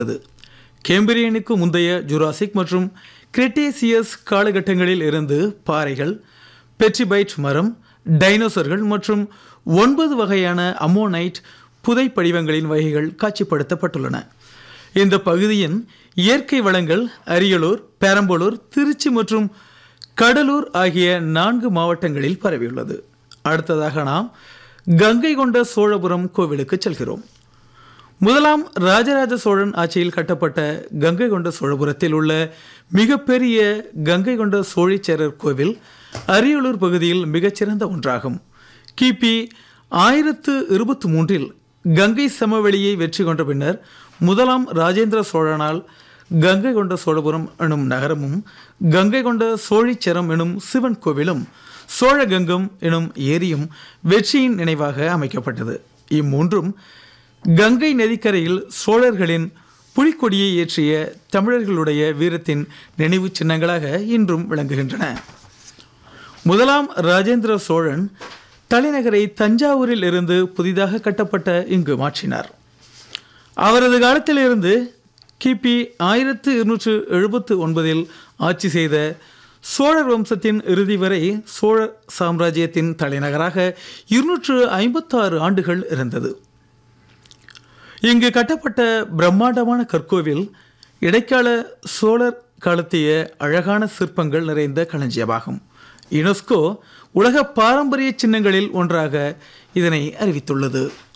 உள்ளது கேம்பிரியனுக்கு முந்தைய ஜுராசிக் மற்றும் கிரெட்டேசியஸ் காலகட்டங்களில் இருந்து பாறைகள் பெட்ரிபைட் மரம் டைனோசர்கள் மற்றும் ஒன்பது வகையான அம்மோனைட் புதை படிவங்களின் வகைகள் காட்சிப்படுத்தப்பட்டுள்ளன இந்த பகுதியின் இயற்கை வளங்கள் அரியலூர் பெரம்பலூர் திருச்சி மற்றும் கடலூர் ஆகிய நான்கு மாவட்டங்களில் பரவியுள்ளது அடுத்ததாக நாம் கங்கை கொண்ட சோழபுரம் கோவிலுக்கு செல்கிறோம் முதலாம் ராஜராஜ சோழன் ஆட்சியில் கட்டப்பட்ட கங்கை கொண்ட சோழபுரத்தில் உள்ள மிகப்பெரிய கங்கை கொண்ட சோழீச்சேரர் கோவில் அரியலூர் பகுதியில் மிகச்சிறந்த ஒன்றாகும் கிபி ஆயிரத்து இருபத்தி மூன்றில் கங்கை சமவெளியை வெற்றி கொண்ட பின்னர் முதலாம் ராஜேந்திர சோழனால் கங்கை கொண்ட சோழபுரம் எனும் நகரமும் கங்கை கொண்ட சோழிச்சரம் எனும் சிவன் கோவிலும் சோழகங்கம் எனும் ஏரியும் வெற்றியின் நினைவாக அமைக்கப்பட்டது இம்மூன்றும் கங்கை நதிக்கரையில் சோழர்களின் புலிக்கொடியை ஏற்றிய தமிழர்களுடைய வீரத்தின் நினைவு சின்னங்களாக இன்றும் விளங்குகின்றன முதலாம் ராஜேந்திர சோழன் தலைநகரை தஞ்சாவூரில் இருந்து புதிதாக கட்டப்பட்ட இங்கு மாற்றினார் அவரது காலத்திலிருந்து கிபி ஆயிரத்து இருநூற்று எழுபத்து ஒன்பதில் ஆட்சி செய்த சோழர் வம்சத்தின் இறுதி வரை சோழ சாம்ராஜ்யத்தின் தலைநகராக இருநூற்று ஐம்பத்தாறு ஆண்டுகள் இருந்தது இங்கு கட்டப்பட்ட பிரம்மாண்டமான கற்கோவில் இடைக்கால சோழர் காலத்திய அழகான சிற்பங்கள் நிறைந்த களஞ்சியமாகும் யுனெஸ்கோ உலக பாரம்பரிய சின்னங்களில் ஒன்றாக இதனை அறிவித்துள்ளது